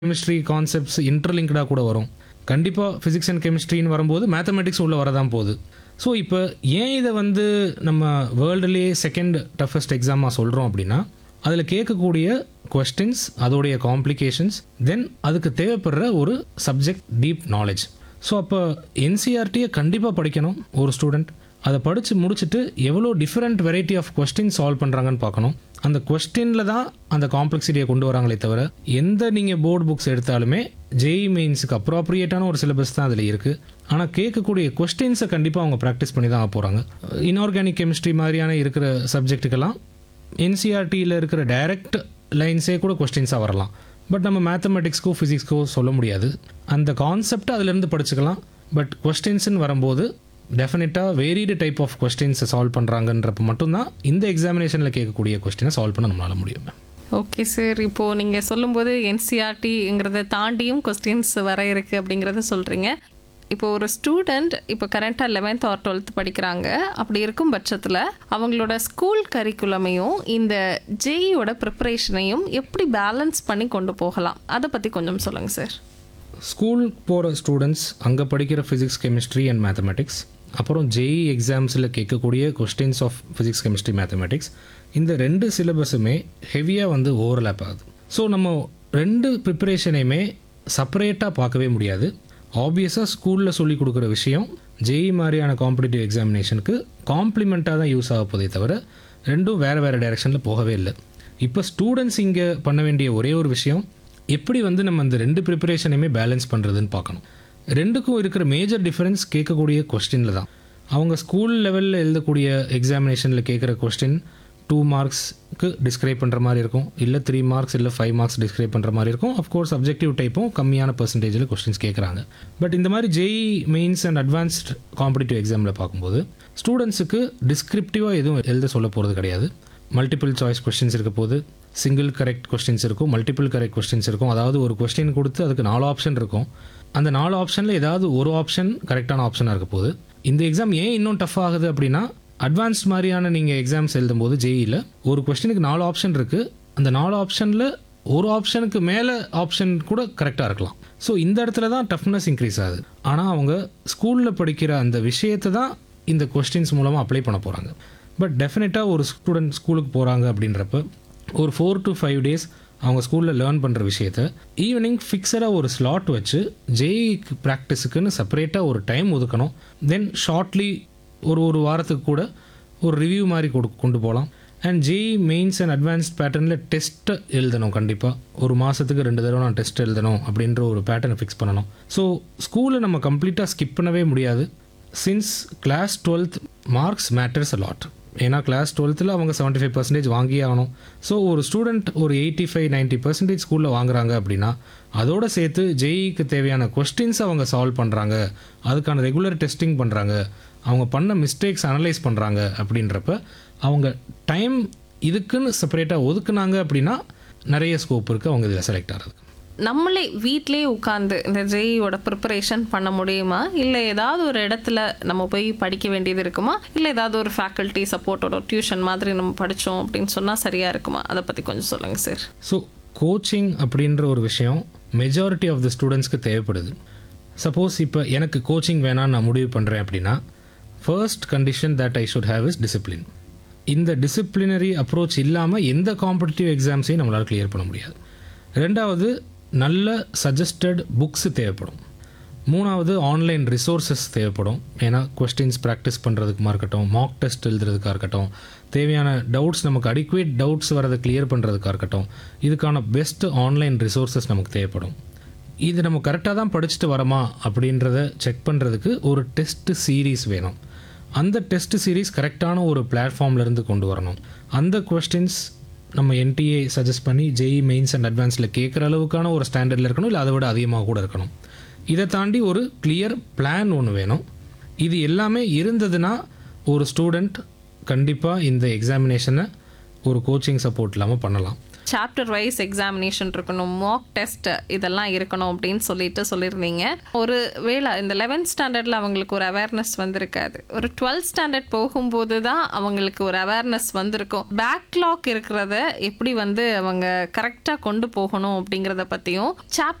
chemistry concepts இன்டர்லிங்க்டாக கூட வரும் கண்டிப்பாக ஃபிசிக்ஸ் அண்ட் கெமிஸ்ட்ரின்னு வரும்போது மேத்தமெட்டிக்ஸ் உள்ளே வரதான் போகுது ஸோ இப்போ ஏன் இதை வந்து நம்ம வேர்ல்டுலேயே செகண்ட் டஃபஸ்ட் எக்ஸாமாக சொல்கிறோம் அப்படின்னா அதில் கேட்கக்கூடிய கொஸ்டின்ஸ் அதோடைய காம்ப்ளிகேஷன்ஸ் தென் அதுக்கு தேவைப்படுற ஒரு சப்ஜெக்ட் டீப் நாலேஜ் ஸோ அப்போ என்சிஆர்டியை கண்டிப்பாக படிக்கணும் ஒரு ஸ்டூடெண்ட் அதை படித்து முடிச்சுட்டு எவ்வளோ different variety of question solve பண்ணுறாங்கன்னு பார்க்கணும் அந்த கொஸ்டினில் தான் அந்த காம்ப்ளெக்சிட்டியை கொண்டு வராங்களே தவிர எந்த நீங்கள் போர்டு புக்ஸ் எடுத்தாலுமே ஜேஇ மெயின்ஸுக்கு அப்ராப்ரியேட்டான ஒரு சிலபஸ் தான் அதில் இருக்குது ஆனால் கேட்கக்கூடிய கொஸ்டின்ஸை கண்டிப்பாக அவங்க ப்ராக்டிஸ் பண்ணி தான் போகிறாங்க இன்ஆர்கானிக் கெமிஸ்ட்ரி மாதிரியான இருக்கிற சப்ஜெக்ட்டுக்கெல்லாம் என்சிஆர்டியில் இருக்கிற டைரக்ட் லைன்ஸே கூட கொஸ்டின்ஸாக வரலாம் பட் நம்ம மேத்தமெட்டிக்ஸ்க்கோ ஃபிசிக்ஸ்க்கோ சொல்ல முடியாது அந்த கான்செப்டை அதிலிருந்து படிச்சுக்கலாம் பட் கொஸ்டின்ஸ்னு வரும்போது டெஃபினட்டாக வேரியடு டைப் ஆஃப் கொஸ்டின்ஸை சால்வ் பண்ணுறாங்கன்றப்ப மட்டும்தான் இந்த எக்ஸாமினேஷனில் கேட்கக்கூடிய கொஸ்டினை சால்வ் பண்ண நம்மளால முடியும் ஓகே சார் இப்போது நீங்கள் சொல்லும்போது என்சிஆர்டிங்கிறத தாண்டியும் கொஸ்டின்ஸ் வர இருக்குது அப்படிங்கிறத சொல்கிறீங்க இப்போ ஒரு ஸ்டூடெண்ட் இப்போ கரண்ட்டாக லெவன்த் ஆர் டுவெல்த் படிக்கிறாங்க அப்படி இருக்கும் பட்சத்தில் அவங்களோட ஸ்கூல் கரிக்குலமையும் இந்த ஜேஇயோட ப்ரிப்பரேஷனையும் எப்படி பேலன்ஸ் பண்ணி கொண்டு போகலாம் அதை பற்றி கொஞ்சம் சொல்லுங்கள் சார் ஸ்கூல் போகிற ஸ்டூடெண்ட்ஸ் அங்கே படிக்கிற ஃபிசிக்ஸ் கெமிஸ்ட்ரி அண்ட் மேத்தமெட்டிக்ஸ் அப்புறம் ஜேஇ எக்ஸாம்ஸில் கேட்கக்கூடிய questions of physics chemistry mathematics இந்த ரெண்டு சிலபஸுமே ஹெவியாக வந்து ஓவர்லேப் ஆகுது ஸோ நம்ம ரெண்டு ப்ரிப்பரேஷனையுமே செப்பரேட்டாக பார்க்கவே முடியாது ஆப்வியஸாக ஸ்கூலில் சொல்லி கொடுக்குற விஷயம் ஜேஇ மாதிரியான காம்படிட்டிவ் எக்ஸாமினேஷனுக்கு காம்ப்ளிமெண்ட்டாக தான் யூஸ் ஆக போதே தவிர ரெண்டும் வேறு வேறு டைரெக்ஷனில் போகவே இல்லை இப்போ ஸ்டூடெண்ட்ஸ் இங்கே பண்ண வேண்டிய ஒரே ஒரு விஷயம் எப்படி வந்து நம்ம இந்த ரெண்டு ப்ரிப்பரேஷனையுமே பேலன்ஸ் பண்ணுறதுன்னு பார்க்கணும் ரெண்டுக்கும் இருக்கிற மேஜர் டிஃபரன்ஸ் கேட்கக்கூடிய கொஸ்டினில் தான் அவங்க ஸ்கூல் லெவலில் எழுதக்கூடிய எக்ஸாமினேஷனில் கேட்குற கொஸ்டின் டூ மார்க்ஸ்க்கு டிஸ்கிரைப் பண்ணுற மாதிரி இருக்கும் இல்லை த்ரீ மார்க்ஸ் இல்லை ஃபைவ் மார்க்ஸ் டிஸ்கிரைப் பண்ணுற மாதிரி இருக்கும் அஃப்கோர்ஸ் அப்ஜெக்டிவ் டைப்பும் கம்மியான பர்சன்டேஜில் கொஸ்டின்ஸ் கேட்குறாங்க பட் இந்த மாதிரி JEE mains and advanced competitive எக்ஸாமில் பார்க்கும்போது ஸ்டூடெண்ட்ஸுக்கு டிஸ்கிரிப்டிவாக எதுவும் எழுத சொல்ல போகிறது கிடையாது மல்டிபிள் சாய்ஸ் கொஸ்டின்ஸ் இருக்க போது சிங்கிள் கரெக்ட் கொஸ்டின்ஸ் இருக்கும் மல்டிபிள் கரெக்ட் கொஸ்டின்ஸ் இருக்கும் அதாவது ஒரு கொஸ்டின் கொடுத்து அதுக்கு நாலு ஆப்ஷன் இருக்கும் அந்த நாலு ஆப்ஷனில் ஏதாவது ஒரு ஆப்ஷன் கரெக்டான ஆப்ஷனாக இருக்க போகுது இந்த எக்ஸாம் ஏன் இன்னும் டஃப் ஆகுது அப்படின்னா அட்வான்ஸ்ட் மாதிரியான நீங்கள் எக்ஸாம்ஸ் எழுதும்போது ஜேஇயில் ஒரு கொஸ்டினுக்கு நாலு ஆப்ஷன் இருக்குது அந்த நாலு ஆப்ஷனில் ஒரு ஆப்ஷனுக்கு மேலே ஆப்ஷன் கூட கரெக்டாக இருக்கலாம் ஸோ இந்த இடத்துல தான் டஃப்னஸ் இன்க்ரீஸ் ஆகுது ஆனால் அவங்க ஸ்கூலில் படிக்கிற அந்த விஷயத்தை தான் இந்த கொஸ்டின்ஸ் மூலமாக அப்ளை பண்ண போகிறாங்க பட் டெஃபினட்டாக ஒரு ஸ்டூடெண்ட் ஸ்கூலுக்கு போகிறாங்க அப்படின்றப்ப ஒரு ஃபோர் டு ஃபைவ் டேஸ் அவங்க ஸ்கூலில் லேர்ன் பண்ணுற விஷயத்த ஈவினிங் ஃபிக்ஸடாக ஒரு ஸ்லாட் வச்சு ஜேஇக்கு ப்ராக்டிஸுக்குன்னு செப்பரேட்டாக ஒரு டைம் ஒதுக்கணும் தென் ஷார்ட்லி ஒரு ஒரு வாரத்துக்கு கூட ஒரு ரிவ்யூ மாதிரி கொடு கொண்டு போகலாம் and JEE mains and advanced பேட்டர்னில் டெஸ்ட்டை எழுதணும் கண்டிப்பாக ஒரு மாதத்துக்கு ரெண்டு தடவை நான் டெஸ்ட் எழுதணும் அப்படின்ற ஒரு பேட்டர்னை ஃபிக்ஸ் பண்ணணும் ஸோ ஸ்கூலை நம்ம கம்ப்ளீட்டாக ஸ்கிப் பண்ணவே முடியாது since class twelfth marks matters a lot ஏன்னா கிளாஸ் டுவெல்த்தில் அவங்க செவன்ட்டி ஃபைவ் பர்சன்டேஜ் வாங்கியே ஆகணும் ஸோ ஒரு ஸ்டூடெண்ட் ஒரு எயிட்டி ஃபைவ் நைன்ட்டி பர்சன்டேஜ் ஸ்கூலில் வாங்குறாங்க அப்படின்னா அதோட சேர்த்து ஜேஇக்கு தேவையான கொஸ்டின்ஸ் அவங்க சால்வ் பண்ணுறாங்க அதுக்கான ரெகுலர் டெஸ்டிங் பண்ணுறாங்க அவங்க பண்ண மிஸ்டேக்ஸ் அனலைஸ் பண்ணுறாங்க அப்படின்றப்ப அவங்க டைம் இதுக்குன்னு செப்பரேட்டாக ஒதுக்குனாங்க அப்படின்னா நிறைய ஸ்கோப் இருக்குது அவங்க இதில் செலக்ட் ஆகிறதுக்கு நம்மளே வீட்டிலே உட்காந்து இந்த ஜேஇயோட ப்ரிப்பரேஷன் பண்ண முடியுமா இல்லை ஏதாவது ஒரு இடத்துல நம்ம போய் படிக்க வேண்டியது இருக்குமா இல்லை ஏதாவது ஒரு ஃபேக்கல்ட்டி சப்போர்ட்டோட டியூஷன் மாதிரி நம்ம படித்தோம் அப்படின்னு சொன்னால் சரியாக இருக்குமா அதை பற்றி கொஞ்சம் சொல்லுங்கள் சார் ஸோ கோச்சிங் அப்படின்ற ஒரு விஷயம் மெஜாரிட்டி ஆஃப் த ஸ்டூடெண்ட்ஸ்க்கு தேவைப்படுது சப்போஸ் இப்போ எனக்கு கோச்சிங் வேணாம்னு நான் முடிவு பண்ணுறேன் அப்படின்னா first condition that I should have is discipline இந்த டிசிப்ளினரி அப்ரோச் இல்லாமல் எந்த காம்படிட்டிவ் எக்ஸாம்ஸையும் நம்மளால் கிளியர் பண்ண முடியாது ரெண்டாவது நல்ல சஜஸ்டட் புக்ஸ் தேவைப்படும் மூணாவது ஆன்லைன் ரிசோர்ஸஸ் தேவைப்படும் ஏன்னா கொஸ்டின்ஸ் ப்ராக்டிஸ் பண்ணுறதுக்குமா இருக்கட்டும் மாக் டெஸ்ட் எழுதுறதுக்காக இருக்கட்டும் தேவையான டவுட்ஸ் நமக்கு அடிக்குவேட் டவுட்ஸ் வரதை கிளியர் பண்ணுறதுக்காக இருக்கட்டும் இதுக்கான பெஸ்ட் ஆன்லைன் ரிசோர்ஸஸ் நமக்கு தேவைப்படும் இது நம்ம கரெக்டாக தான் படிச்சுட்டு வரமா அப்படின்றத செக் பண்ணுறதுக்கு ஒரு டெஸ்ட் சீரீஸ் வேணும் அந்த டெஸ்ட் சீரீஸ் கரெக்டான ஒரு பிளாட்ஃபார்ம்லேருந்து கொண்டு வரணும் அந்த கொஸ்டின்ஸ் நம்ம என்டிஏ சஜஸ்ட் பண்ணி ஜெய் மெயின்ஸ் அண்ட் அட்வான்ஸில் கேட்குற அளவுக்கான ஒரு ஸ்டாண்டர்டில் இருக்கணும் இல்லை அதை விட அதிகமாக கூட இருக்கணும் இதை தாண்டி ஒரு கிளியர் பிளான் ஒன்று வேணும் இது எல்லாமே இருந்ததுன்னா ஒரு ஸ்டூடெண்ட் கண்டிப்பாக இந்த எக்ஸாமினேஷனை ஒரு கோச்சிங் சப்போர்ட் இல்லாமல் பண்ணலாம் சாப்டர் வைஸ் எக்ஸாமினேஷன் இருக்கணும் மாக் டெஸ்ட் இதெல்லாம் இருக்கணும் அப்படின்னு சொல்லிட்டு சொல்லியிருந்தீங்க ஒரு வேளை இந்த லெவன்த் ஸ்டாண்டர்டில் அவங்களுக்கு ஒரு அவேர்னஸ் வந்திருக்காது ஒரு டுவெல்த் ஸ்டாண்டர்ட் போகும்போது தான் அவங்களுக்கு ஒரு அவேர்னஸ் வந்திருக்கும் பேக்லாக் இருக்கிறத எப்படி வந்து அவங்க கரெக்டாக கொண்டு போகணும் அப்படிங்கிறத பற்றியும் சாப்டர்